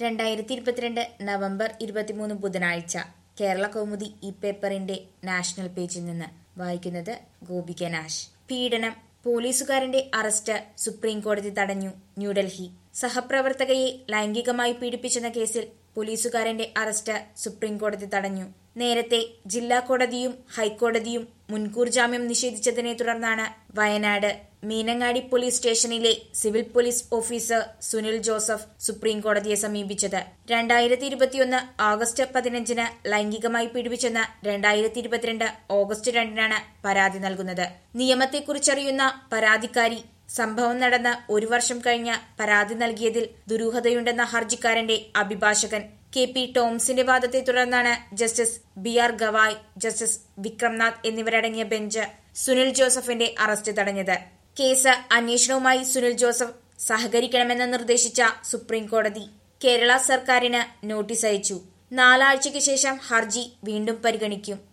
രണ്ടായിരത്തി ഇരുപത്തിരണ്ട് നവംബർ ഇരുപത്തിമൂന്ന് ബുധനാഴ്ച കേരള കൗമുദി ഈ പേപ്പറിന്റെ നാഷണൽ പേജിൽ നിന്ന് വായിക്കുന്നത് ഗോപിക നാഷ് പീഡനം പോലീസുകാരന്റെ അറസ്റ്റ് സുപ്രീം കോടതി തടഞ്ഞു ന്യൂഡൽഹി സഹപ്രവർത്തകയെ ലൈംഗികമായി പീഡിപ്പിച്ചെന്ന കേസിൽ പോലീസുകാരന്റെ അറസ്റ്റ് സുപ്രീം കോടതി തടഞ്ഞു നേരത്തെ ജില്ലാ കോടതിയും ഹൈക്കോടതിയും മുൻകൂർ ജാമ്യം നിഷേധിച്ചതിനെ തുടർന്നാണ് വയനാട് മീനങ്ങാടി പോലീസ് സ്റ്റേഷനിലെ civil police officer Sunil Joseph supreme കോടതിയെ സമീപിച്ചത് രണ്ടായിരത്തി ഇരുപത്തിയൊന്ന് ആഗസ്റ്റ് പതിനഞ്ചിന് ലൈംഗികമായി പീഡിപ്പിച്ചെന്ന് രണ്ടായിരത്തി ഇരുപത്തിരണ്ട് ഓഗസ്റ്റ് രണ്ടിനാണ് പരാതി നൽകുന്നത് നിയമത്തെക്കുറിച്ചറിയുന്ന പരാതിക്കാരി സംഭവം നടന്ന് ഒരു വർഷം കഴിഞ്ഞ് പരാതി നൽകിയതിൽ ദുരൂഹതയുണ്ടെന്ന ഹർജിക്കാരന്റെ അഭിഭാഷകൻ കെ പി ടോംസിന്റെ വാദത്തെ തുടർന്നാണ് justice B R Gavai justice Vikram Nath എന്നിവരടങ്ങിയ ബെഞ്ച് സുനിൽ ജോസഫിന്റെ അറസ്റ്റ് തടഞ്ഞത് കേസ് അന്വേഷണവുമായി സുനിൽ ജോസഫ് സഹകരിക്കണമെന്ന് നിർദ്ദേശിച്ച സുപ്രീം കോടതി കേരള സർക്കാരിന് നോട്ടീസ് അയച്ചു നാലാഴ്ചയ്ക്ക് ശേഷം ഹർജി വീണ്ടും പരിഗണിക്കും